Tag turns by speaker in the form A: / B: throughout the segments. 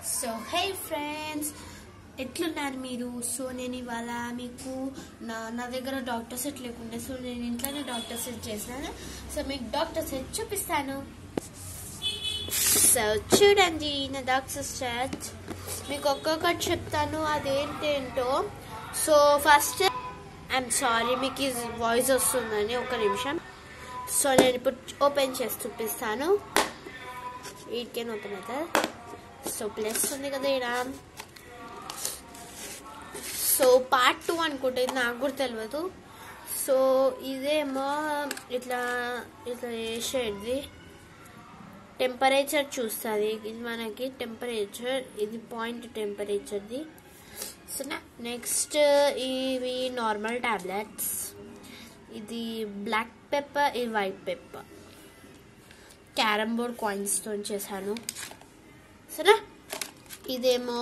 A: So hey friends ఎట్లున్నారు మీరు so నేను ఇవాళ మీకు నా నా దగ్గర డాక్టర్ సెట్ లేకుండే సో నేను ఇంట్లోనే డాక్టర్ సెట్ చేసినాను సో మీకు డాక్టర్ సెట్ చూపిస్తాను సో చూడండి నా డాక్టర్ సెట్ మీకు ఒక్కొక్కటి చెప్తాను అదేంటేంటో సో ఫస్ట్ ఐఎమ్ సారీ మీకు ఈ వాయిస్ వస్తుందని ఒక నిమిషం సో నేను ఇప్పుడు ఓపెన్ చేసి చూపిస్తాను వీటికేం ఓపెన్ అవుతుంది సో ప్లస్ ఉంది కదా ఇక్కడ సో పార్ట్ టూ అనుకుంటా ఇది నాకు కూడా తెలియదు సో ఇదేమో ఇట్లా ఇట్లా చేసేది టెంపరేచర్ చూస్తుంది ఇది మనకి టెంపరేచర్ ఇది పాయింట్ టెంపరేచర్ది సో నెక్స్ట్ ఇవి నార్మల్ టాబ్లెట్స్ ఇది బ్లాక్ పెప్పర్ ఇది వైట్ పెప్పర్ క్యారమ్ బోర్డ్ కాయిన్స్తో చేశాను సరే ఇదేమో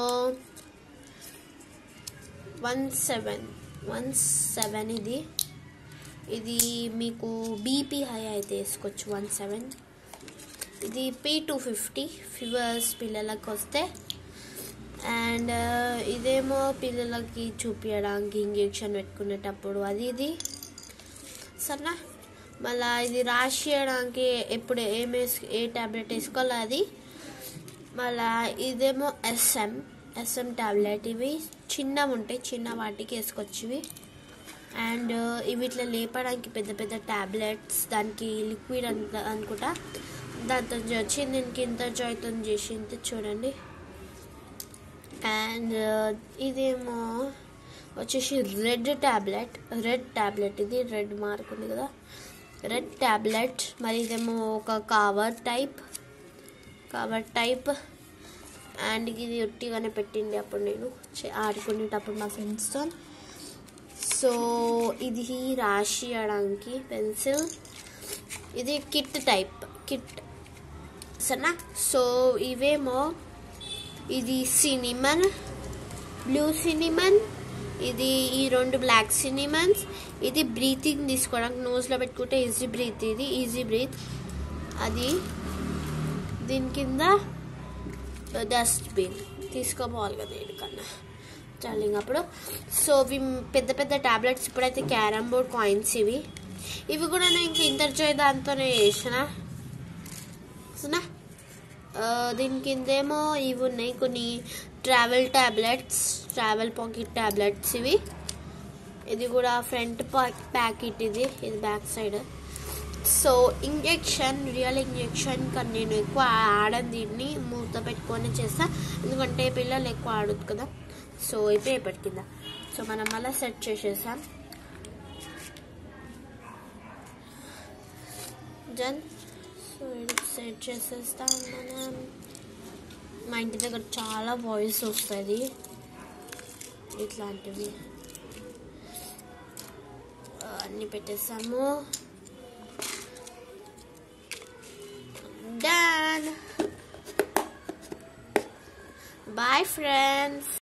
A: వన్ సెవెన్ వన్ సెవెన్ ఇది ఇది మీకు బీపీ హై అయితే వేసుకోవచ్చు వన్ సెవెన్ ఇది పీ టూ ఫిఫ్టీ ఫీవర్స్ పిల్లలకు వస్తే అండ్ ఇదేమో పిల్లలకి చూపించడానికి ఇంజెక్షన్ పెట్టుకునేటప్పుడు అది ఇది సరేనా మళ్ళీ ఇది రాసియడానికి ఎప్పుడు ఏం వేసు ఏ ట్యాబ్లెట్ వేసుకోవాలో అది మళ్ళా ఇదేమో ఎస్ఎం ఎస్ఎం ట్యాబ్లెట్ ఇవి చిన్నవి ఉంటాయి చిన్న వాటికి వేసుకోవచ్చు ఇవి అండ్ ఇవి ఇట్లా లేపడానికి పెద్ద పెద్ద ట్యాబ్లెట్స్ దానికి లిక్విడ్ అంత అనుకుంటా దాంతో వచ్చి దీనికి ఇంత జాయ్తో చేసి ఇంత చూడండి అండ్ ఇదేమో వచ్చేసి రెడ్ ట్యాబ్లెట్ రెడ్ ట్యాబ్లెట్ ఇది రెడ్ మార్క్ ఉంది కదా రెడ్ ట్యాబ్లెట్ మరి ఇదేమో ఒక cover type cover type and ఇది ఒట్టిగానే పెట్టింది అప్పుడు నేను ఆడుకునేటప్పుడు మా ఫ్రెండ్స్తో సో ఇది రాసియడానికి పెన్సిల్ ఇది కిట్ టైప్ కిట్ సరేనా సో ఇవేమో ఇది సినిమన్ బ్లూ సినిమన్ ఇది ఈ రెండు బ్లాక్ సినిమన్స్ ఇది బ్రీతింగ్ తీసుకోవడానికి నోస్లో పెట్టుకుంటే ఈజీ బ్రీత్ ఇది ఈజీ బ్రీత్ అది దీని కింద డస్ట్బిన్ తీసుకోపోవాలి కదా ఎక్కడికన్నా చాలు అప్పుడు సో ఇవి పెద్ద పెద్ద టాబ్లెట్స్ ఇప్పుడైతే క్యారమ్ బోర్డ్ కాయిన్స్ ఇవి ఇవి కూడా నేను ఇంక ఇంటర్ జాయ్ దాంతోనే చేసిన సునా దీని కిందేమో ఇవి ఉన్నాయి కొన్ని travel tablets travel pocket tablets ఇవి ఇది కూడా ఫ్రంట్ ప్యాకెట్ ఇది ఇది back side so injection real injection కానీ నేను ఎక్కువ ఆడను దీన్ని మూత పెట్టుకొని చేస్తా ఎందుకంటే పిల్లలు ఎక్కువ ఆడదు కదా సో ఈ పేపర్ కింద సో మనం మళ్ళీ సెట్ చేసేసాం జన్ సో ఇది సెట్ చేసేస్తాం మనం మా ఇంటి దగ్గర చాలా వాయిస్ వస్తుంది ఇట్లాంటివి అన్నీ పెట్టేసాము done. Bye, friends.